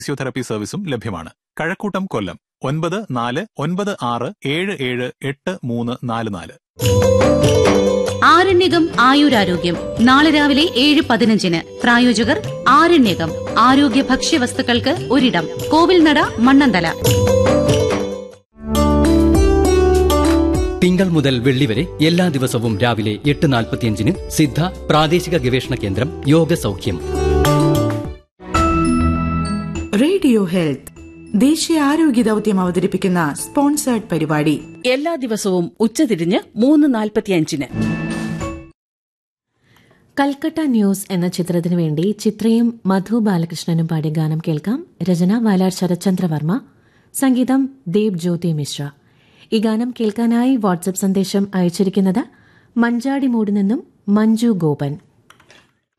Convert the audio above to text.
physiotherapy സർവീസും ലഭ്യമാണ് കഴക്കൂട്ടം കൊല്ലം ഒൻപത് നാല് ഒൻപത് ആറ് ഏഴ് ഏഴ് എട്ട് മൂന്ന് നാല് നാല് ആരണ്യകം ആയുരാരോഗ്യം നാളെ രാവിലെ ഏഴ് പതിനഞ്ചിന് പ്രായോജകർ ആരണ്യകം ആരോഗ്യ ഭക്ഷ്യവസ്തുക്കൾക്ക് ഒരിടം കോവിൽനട മണ്ണന്തല തിങ്കൾ മുതൽ വെള്ളി വരെ എല്ലാ ദിവസവും രാവിലെ എട്ട് നാൽപ്പത്തിയഞ്ചിന് സിദ്ധ പ്രാദേശിക ഗവേഷണ കേന്ദ്രം യോഗ സൗഖ്യം റേഡിയോ ഹെൽത്ത് ദേശീയ ആരോഗ്യ ദൌത്യം അവതരിപ്പിക്കുന്ന സ്പോൺസേർഡ് പരിപാടി എല്ലാ ദിവസവും ഉച്ചതിരിഞ്ഞ് മൂന്ന് നാൽപ്പത്തിയഞ്ചിന് കൽക്കട്ട ന്യൂസ് എന്ന ചിത്രത്തിനു വേണ്ടി ചിത്രയും മധു ബാലകൃഷ്ണനും പാടിയ ഗാനം കേൾക്കാം രചന വാലാർ ശരത്ചന്ദ്രവർമ്മ സംഗീതം ദേബ് ജ്യോതി മിശ്ര ഈ ഗാനം കേൾക്കാനായി വാട്സ്ആപ്പ് സന്ദേശം അയച്ചിരിക്കുന്നത് മഞ്ചാടിമൂട് നിന്നും മഞ്ജു ഗോപൻ